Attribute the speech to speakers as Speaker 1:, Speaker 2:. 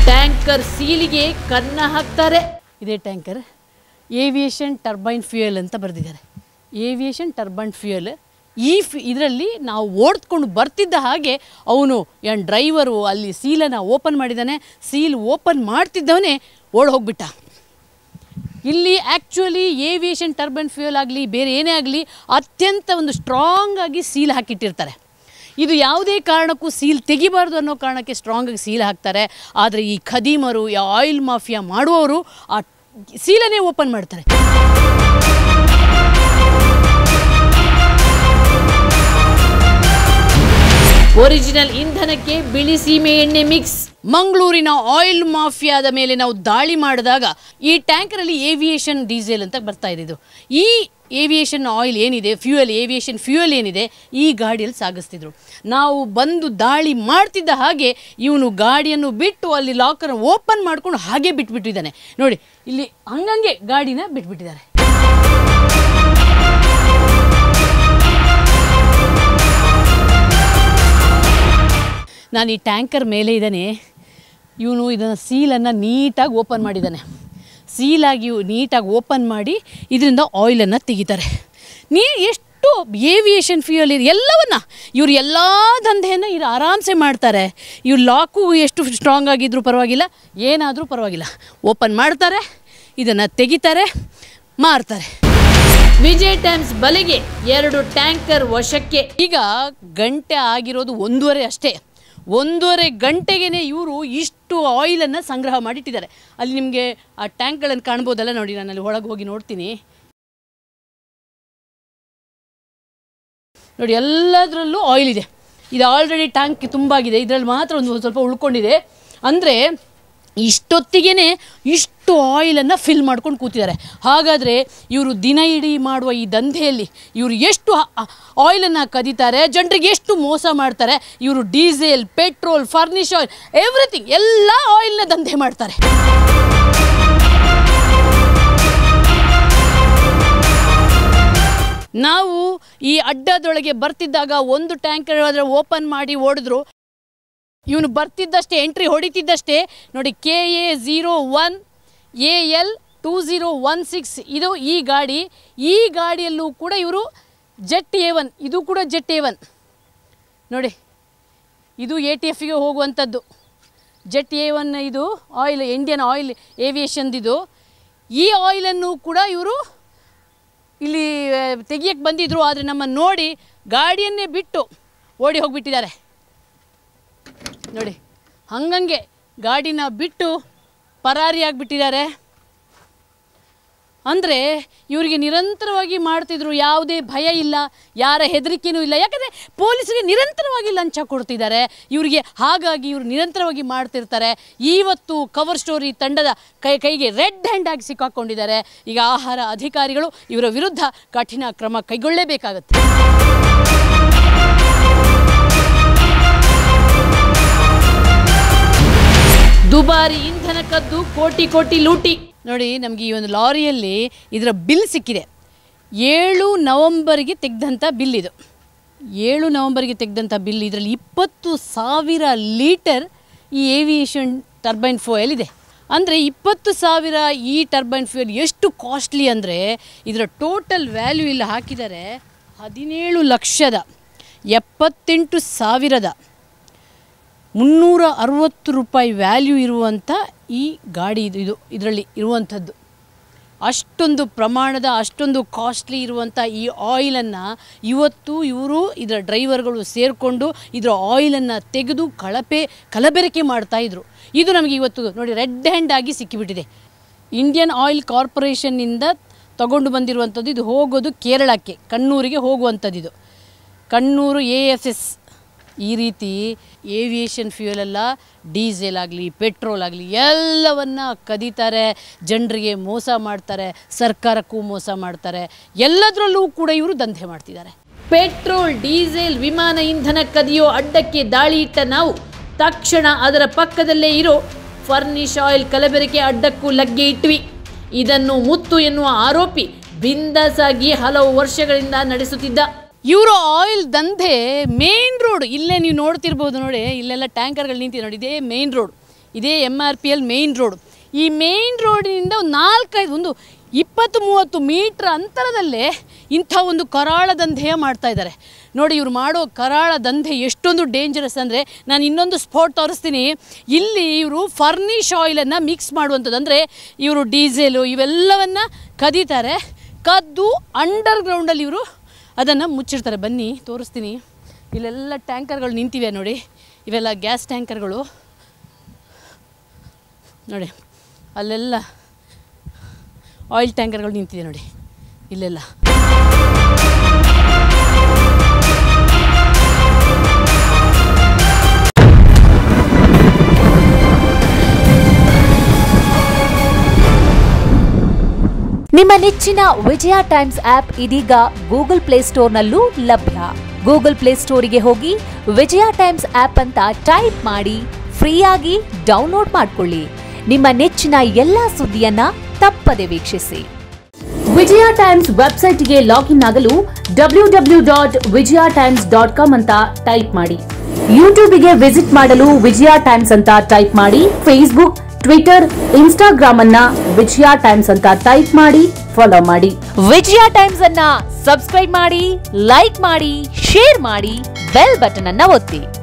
Speaker 1: tanker ಸೀಲಿಗೆ ಕನ್ನ ಹಾಕ್ತಾರೆ ಇದೇ ಟ್ಯಾಂಕರ್ ಏವಿಯೇಷನ್ ಟರ್ಬೈನ್ ಫ್ಯೂಯಲ್ ಅಂತ ಬರೆದಿದ್ದಾರೆ ಏವಿಯೇಷನ್ ಟರ್ಬೈನ್ ಫ್ಯೂಯಲ್ ಈ ಫ್ ಇದರಲ್ಲಿ ನಾವು ಓಡ್ಕೊಂಡು ಬರ್ತಿದ್ದ ಹಾಗೆ ಅವನು ಏನು ಡ್ರೈವರು ಅಲ್ಲಿ ಸೀಲನ್ನು ಓಪನ್ ಮಾಡಿದ್ದಾನೆ ಸೀಲ್ ಓಪನ್ ಮಾಡ್ತಿದ್ದವನೇ ಓಡ್ ಹೋಗ್ಬಿಟ್ಟ ಇಲ್ಲಿ ಆ್ಯಕ್ಚುಲಿ ಏವಿಯೇಷನ್ ಟರ್ಬೈನ್ ಫ್ಯೂಯಲ್ ಆಗಲಿ ಬೇರೆ ಏನೇ ಆಗಲಿ ಅತ್ಯಂತ ಒಂದು ಸ್ಟ್ರಾಂಗ್ ಆಗಿ ಸೀಲ್ ಹಾಕಿಟ್ಟಿರ್ತಾರೆ ಇದು ಯಾವುದೇ ಕಾರಣಕ್ಕೂ ಸೀಲ್ ತೆಗಿಬಾರ್ದು ಅನ್ನೋ ಕಾರಣಕ್ಕೆ ಸ್ಟ್ರಾಂಗ್ ಆಗಿ ಸೀಲ್ ಹಾಕ್ತಾರೆ ಆದರೆ ಈ ಖದೀಮರು ಈ ಆಯಿಲ್ ಮಾಫಿಯಾ ಮಾಡುವವರು ಆ ಸೀಲನ್ನೇ ಓಪನ್ ಮಾಡ್ತಾರೆ ಒರಿಜಿನಲ್ ಇಂಧನಕ್ಕೆ ಬಿಳಿ ಸೀಮೆ ಎಣ್ಣೆ ಮಿಕ್ಸ್ ಮಂಗಳೂರಿನ ಆಯಿಲ್ ಮಾಫಿಯಾದ ಮೇಲೆ ನಾವು ದಾಳಿ ಮಾಡಿದಾಗ ಈ ಟ್ಯಾಂಕರಲ್ಲಿ ಏವಿಯೇಷನ್ ಡೀಸೆಲ್ ಅಂತ ಬರ್ತಾ ಇದೆ ಇದು ಈ ಏವಿಯೇಷನ್ ಆಯಿಲ್ ಏನಿದೆ ಫ್ಯೂಯಲ್ ಏವಿಯೇಷನ್ ಫ್ಯೂಯಲ್ ಏನಿದೆ ಈ ಗಾಡಿಯಲ್ಲಿ ಸಾಗಿಸ್ತಿದ್ರು ನಾವು ಬಂದು ದಾಳಿ ಮಾಡ್ತಿದ್ದ ಹಾಗೆ ಇವನು ಗಾಡಿಯನ್ನು ಬಿಟ್ಟು ಅಲ್ಲಿ ಲಾಕರ್ ಓಪನ್ ಮಾಡ್ಕೊಂಡು ಹಾಗೆ ಬಿಟ್ಬಿಟ್ಟಿದ್ದಾನೆ ನೋಡಿ ಇಲ್ಲಿ ಹಂಗಂಗೆ ಗಾಡಿನ ಬಿಟ್ಬಿಟ್ಟಿದ್ದಾರೆ ನಾನು ಈ ಟ್ಯಾಂಕರ್ ಮೇಲೆ ಇದ್ದಾನೆ ಇವನು ಇದನ್ನು ಸೀಲನ್ನು ನೀಟಾಗಿ ಓಪನ್ ಮಾಡಿದ್ದಾನೆ ಸೀಲಾಗಿ ನೀಟಾಗಿ ಓಪನ್ ಮಾಡಿ ಇದರಿಂದ ಆಯಿಲನ್ನು ತೆಗಿತಾರೆ ನೀ ಎಷ್ಟು ಏವಿಯೇಷನ್ ಫ್ಯೂಯಲ್ ಇದೆ ಎಲ್ಲವನ್ನ ಇವ್ರು ಎಲ್ಲ ದಂಧೆಯನ್ನು ಇವ್ರು ಆರಾಮ್ಸೆ ಮಾಡ್ತಾರೆ ಇವ್ರು ಲಾಕು ಎಷ್ಟು ಸ್ಟ್ರಾಂಗ್ ಆಗಿದ್ರೂ ಪರವಾಗಿಲ್ಲ ಏನಾದರೂ ಪರವಾಗಿಲ್ಲ ಓಪನ್ ಮಾಡ್ತಾರೆ ಇದನ್ನು ತೆಗಿತಾರೆ ಮಾರ್ತಾರೆ ವಿಜಯ್ ಟೈಮ್ಸ್ ಬಲೆಗೆ ಎರಡು ಟ್ಯಾಂಕರ್ ವಶಕ್ಕೆ ಈಗ ಗಂಟೆ ಆಗಿರೋದು ಒಂದೂವರೆ ಅಷ್ಟೇ ಒಂದೂವರೆ ಗಂಟೆಗೇ ಇವರು ಇಷ್ಟು ಆಯಿಲನ್ನು ಸಂಗ್ರಹ ಮಾಡಿಟ್ಟಿದ್ದಾರೆ ಅಲ್ಲಿ ನಿಮಗೆ ಆ ಟ್ಯಾಂಕ್ಗಳನ್ನು ಕಾಣ್ಬೋದಲ್ಲ ನೋಡಿ ನಾನು ಅಲ್ಲಿ ಒಳಗೆ ಹೋಗಿ ನೋಡ್ತೀನಿ ನೋಡಿ ಎಲ್ಲದರಲ್ಲೂ ಆಯಿಲ್ ಇದೆ ಇದು ಆಲ್ರೆಡಿ ಟ್ಯಾಂಕ್ ತುಂಬಾಗಿದೆ ಇದರಲ್ಲಿ ಮಾತ್ರ ಒಂದು ಸ್ವಲ್ಪ ಉಳ್ಕೊಂಡಿದೆ ಅಂದರೆ ಇಷ್ಟೊತ್ತಿಗೆ ಇಷ್ಟು ಆಯಿಲನ್ನು ಫಿಲ್ ಮಾಡ್ಕೊಂಡು ಕೂತಿದ್ದಾರೆ ಹಾಗಾದರೆ ಇವರು ದಿನ ಇಡೀ ಮಾಡುವ ಈ ದಂಧೆಯಲ್ಲಿ ಇವರು ಎಷ್ಟು ಆಯಿಲನ್ನು ಕದೀತಾರೆ ಜನರಿಗೆ ಎಷ್ಟು ಮೋಸ ಮಾಡ್ತಾರೆ ಇವರು diesel petrol furnace oil everything ಎಲ್ಲ ಆಯಿಲ್ನ ದಂಧೆ ಮಾಡ್ತಾರೆ ನಾವು ಈ ಅಡ್ಡದೊಳಗೆ ಬರ್ತಿದ್ದಾಗ ಒಂದು ಟ್ಯಾಂಕರ್ ಆದರೆ ಓಪನ್ ಮಾಡಿ ಓಡಿದ್ರು ಇವನು ಬರ್ತಿದ್ದಷ್ಟೇ ಎಂಟ್ರಿ ಹೊಡಿತಿದ್ದಷ್ಟೇ ನೋಡಿ K A zero one A L two zero one six ಇದು ಈ ಗಾಡಿ ಈ ಗಾಡಿಯಲ್ಲೂ ಕೂಡ ಇವರು ಜೆಟ್ ಎ ಒನ್ ಇದು ಕೂಡ ಜೆಟ್ ಎ ಒನ್ ನೋಡಿ ಇದು ಎ ಟಿ ಎಫ್ಗೆ ಹೋಗುವಂಥದ್ದು ಜೆಟ್ ಎ ಒನ್ ಇದು ಆಯಿಲ್ ಇಂಡಿಯನ್ ಆಯಿಲ್ ಏವಿಯೇಷನ್ದಿದು ಈ ಆಯಿಲನ್ನು ಕೂಡ ಇವರು ಇಲ್ಲಿ ತೆಗಿಯಕ್ಕೆ ಬಂದಿದ್ರು ಆದರೆ ನಮ್ಮನ್ನು ನೋಡಿ ಗಾಡಿಯನ್ನೇ ಬಿಟ್ಟು ಓಡಿ ಹೋಗಿಬಿಟ್ಟಿದ್ದಾರೆ ನೋಡಿ ಹಂಗಂಗೆ ಗಾಡಿನ ಬಿಟ್ಟು ಪರಾರಿಯಾಗಿಬಿಟ್ಟಿದ್ದಾರೆ ಅಂದರೆ ಇವರಿಗೆ ನಿರಂತರವಾಗಿ ಮಾಡ್ತಿದ್ರು ಯಾವುದೇ ಭಯ ಇಲ್ಲ ಯಾರ ಹೆದರಿಕೆನೂ ಇಲ್ಲ ಯಾಕಂದರೆ ಪೊಲೀಸರಿಗೆ ನಿರಂತರವಾಗಿ ಲಂಚ ಕೊಡ್ತಿದ್ದಾರೆ ಇವರಿಗೆ ಹಾಗಾಗಿ ಇವರು ನಿರಂತರವಾಗಿ ಮಾಡ್ತಿರ್ತಾರೆ ಇವತ್ತು ಕವರ್ ಸ್ಟೋರಿ ತಂಡದ ಕೈ ಕೈಗೆ ರೆಡ್ ಹ್ಯಾಂಡ್ ಆಗಿ ಸಿಕ್ಕಾಕೊಂಡಿದ್ದಾರೆ ಈಗ ಆಹಾರ ಅಧಿಕಾರಿಗಳು ಇವರ ವಿರುದ್ಧ ಕಠಿಣ ಕ್ರಮ ಕೈಗೊಳ್ಳಲೇಬೇಕಾಗತ್ತೆ ದುಬಾರಿ ಇಂಧನ ಕದ್ದು ಕೋಟಿ ಕೋಟಿ ಲೂಟಿ ನೋಡಿ ನಮಗೆ ಈ ಒಂದು ಲಾರಿಯಲ್ಲಿ ಇದರ ಬಿಲ್ ಸಿಕ್ಕಿದೆ ಏಳು ನವಂಬರ್ಗೆ ತೆಗೆದಂಥ ಬಿಲ್ ಇದು ಏಳು ನವಂಬರ್ಗೆ ತೆಗೆದಂಥ ಬಿಲ್ ಇದರಲ್ಲಿ ಇಪ್ಪತ್ತು ಸಾವಿರ ಲೀಟರ್ ಈ ಏವಿಯೇಷನ್ ಟರ್ಬೈನ್ ಫೋಯಲ್ ಇದೆ ಅಂದರೆ ಇಪ್ಪತ್ತು ಸಾವಿರ ಈ ಟರ್ಬೈನ್ ಫ್ಯೂಯಲ್ ಎಷ್ಟು ಕಾಸ್ಟ್ಲಿ ಅಂದರೆ ಇದರ ಟೋಟಲ್ ವ್ಯಾಲ್ಯೂ ಇಲ್ಲಿ ಹಾಕಿದ್ದಾರೆ ಹದಿನೇಳು ಲಕ್ಷದ ಎಪ್ಪತ್ತೆಂಟು ಸಾವಿರದ ಮುನ್ನೂರ ಅರವತ್ತು ರೂಪಾಯಿ ವ್ಯಾಲ್ಯೂ ಇರುವಂಥ ಈ ಗಾಡಿ ಇದು ಇದು ಇದರಲ್ಲಿ ಇರುವಂಥದ್ದು ಅಷ್ಟೊಂದು ಪ್ರಮಾಣದ ಅಷ್ಟೊಂದು ಕಾಸ್ಟ್ಲಿ ಇರುವಂಥ ಈ ಆಯಿಲನ್ನು ಇವತ್ತು ಇವರು ಇದರ ಡ್ರೈವರ್ಗಳು ಸೇರಿಕೊಂಡು ಇದರ ಆಯಿಲನ್ನು ತೆಗೆದು ಕಳಪೆ ಕಲಬೆರಕೆ ಮಾಡ್ತಾಯಿದ್ರು ಇದು ನಮಗೆ ಇವತ್ತು ನೋಡಿ ರೆಡ್ ಹ್ಯಾಂಡ್ ಆಗಿ ಸಿಕ್ಕಿಬಿಟ್ಟಿದೆ ಇಂಡಿಯನ್ ಆಯಿಲ್ ಕಾರ್ಪೊರೇಷನ್ನಿಂದ ತಗೊಂಡು ಬಂದಿರುವಂಥದ್ದು ಇದು ಹೋಗೋದು ಕೇರಳಕ್ಕೆ ಕಣ್ಣೂರಿಗೆ ಹೋಗುವಂಥದ್ದು ಇದು ಕಣ್ಣೂರು ಎ ಎಸ್ ಎಸ್ ಈ ರೀತಿ ಏವಿಯೇಷನ್ ಫ್ಯೂಯಲ್ ಎಲ್ಲ ಡೀಸೆಲ್ ಆಗಲಿ ಪೆಟ್ರೋಲ್ ಆಗಲಿ ಎಲ್ಲವನ್ನ ಕದೀತಾರೆ ಜನರಿಗೆ ಮೋಸ ಮಾಡ್ತಾರೆ ಸರ್ಕಾರಕ್ಕೂ ಮೋಸ ಮಾಡ್ತಾರೆ ಎಲ್ಲದರಲ್ಲೂ ಕೂಡ ಇವರು ದಂಧೆ ಮಾಡ್ತಿದ್ದಾರೆ ಪೆಟ್ರೋಲ್ ಡೀಸೆಲ್ ವಿಮಾನ ಇಂಧನ ಕದಿಯೋ ಅಡ್ಡಕ್ಕೆ ದಾಳಿ ಇಟ್ಟ ನಾವು ತಕ್ಷಣ ಅದರ ಪಕ್ಕದಲ್ಲೇ ಇರೋ ಫರ್ನಿಶ್ ಆಯಿಲ್ ಕಲಬೆರಕೆ ಅಡ್ಡಕ್ಕೂ ಲಗ್ಗೆ ಇಟ್ವಿ ಇದನ್ನು ಮುತ್ತು ಎನ್ನುವ ಆರೋಪಿ ಬಿಂದಾಸಾಗಿ ಹಲವು ವರ್ಷಗಳಿಂದ ನಡೆಸುತ್ತಿದ್ದ ಇವರು ಆಯಿಲ್ ದಂಧೆ ಮೇನ್ ರೋಡ್ ಇಲ್ಲೇ ನೀವು ನೋಡ್ತಿರ್ಬೋದು ನೋಡಿ ಇಲ್ಲೆಲ್ಲ ಟ್ಯಾಂಕರ್ಗಳು ನಿಂತಿದೆ ನೋಡಿ ಇದೇ ಮೇನ್ ರೋಡ್ ಇದೇ M R P L main road ಈ ಮೇಯ್ನ್ ರೋಡಿನಿಂದ ಒಂದು ನಾಲ್ಕೈದು ಒಂದು ಇಪ್ಪತ್ತು ಮೂವತ್ತು ಮೀಟ್ರ್ ಅಂತರದಲ್ಲೇ ಇಂಥ ಒಂದು ಕರಾಳ ದಂಧೆಯ ಮಾಡ್ತಾ ಇದ್ದಾರೆ ನೋಡಿ ಇವ್ರು ಮಾಡೋ ಕರಾಳ ದಂಧೆ ಎಷ್ಟೊಂದು ಡೇಂಜರಸ್ ಅಂದರೆ ನಾನು ಇನ್ನೊಂದು ಸ್ಪಾಟ್ ತೋರಿಸ್ತೀನಿ ಇಲ್ಲಿ ಇವರು ಫರ್ನಿಶ್ ಆಯಿಲನ್ನು ಮಿಕ್ಸ್ ಮಾಡುವಂಥದ್ದು ಅಂದರೆ ಇವರು ಡೀಸೆಲು ಇವೆಲ್ಲವನ್ನು ಕದೀತಾರೆ ಕದ್ದು ಅಂಡರ್ ಗ್ರೌಂಡಲ್ಲಿ ಇವರು ಅದನ್ನು ಮುಚ್ಚಿರ್ತಾರೆ ಬನ್ನಿ ತೋರಿಸ್ತೀನಿ ಇಲ್ಲೆಲ್ಲ ಟ್ಯಾಂಕರ್ಗಳು ನಿಂತಿವೆ ನೋಡಿ ಇವೆಲ್ಲ ಗ್ಯಾಸ್ ಟ್ಯಾಂಕರ್ಗಳು ನೋಡಿ ಅಲ್ಲೆಲ್ಲ ಆಯಿಲ್ ಟ್ಯಾಂಕರ್ಗಳು ನಿಂತಿದೆ ನೋಡಿ ಇಲ್ಲೆಲ್ಲ
Speaker 2: ನಿಮ್ಮ ನೆಚ್ಚಿನ ವಿಜಯ ಟೈಮ್ಸ್ ಆಪ್ ಇದೀಗ ಗೂಗಲ್ ಪ್ಲೇಸ್ಟೋರ್ನಲ್ಲೂ ಲಭ್ಯ ಗೂಗಲ್ ಪ್ಲೇಸ್ಟೋರಿಗೆ ಹೋಗಿ ವಿಜಯ ಟೈಮ್ಸ್ ಆಪ್ ಅಂತ ಟೈಪ್ ಮಾಡಿ ಫ್ರೀಯಾಗಿ ಡೌನ್ಲೋಡ್ ಮಾಡಿಕೊಳ್ಳಿ ನಿಮ್ಮ ನೆಚ್ಚಿನ ಎಲ್ಲಾ ಸುದ್ದಿಯನ್ನ ತಪ್ಪದೆ ವೀಕ್ಷಿಸಿ ವಿಜಯ ಟೈಮ್ಸ್ ವೆಬ್ಸೈಟ್ಗೆ ಲಾಗಿನ್ ಆಗಲು W W dot Vijaya Times dot com ಅಂತ ಟೈಪ್ ಮಾಡಿ ಯೂಟ್ಯೂಬ್ಗೆ ವಿಸಿಟ್ ಮಾಡಲು ವಿಜಯ ಟೈಮ್ಸ್ ಅಂತ ಟೈಪ್ ಮಾಡಿ ಫೇಸ್ಬುಕ್ ಟ್ವಿಟರ್ ಇನ್ಸ್ಟಾಗ್ರಾಮ್ ಅನ್ನ ವಿಜಯ ಟೈಮ್ಸ್ ಅಂತ ಟೈಪ್ ಮಾಡಿ ಫಾಲೋ ಮಾಡಿ ವಿಜಯ ಟೈಮ್ಸ್ ಅನ್ನ ಸಬ್ಸ್ಕ್ರೈಬ್ ಮಾಡಿ ಲೈಕ್ ಮಾಡಿ ಶೇರ್ ಮಾಡಿ ಬೆಲ್ ಬಟನ್ ಅನ್ನ ಒತ್ತಿ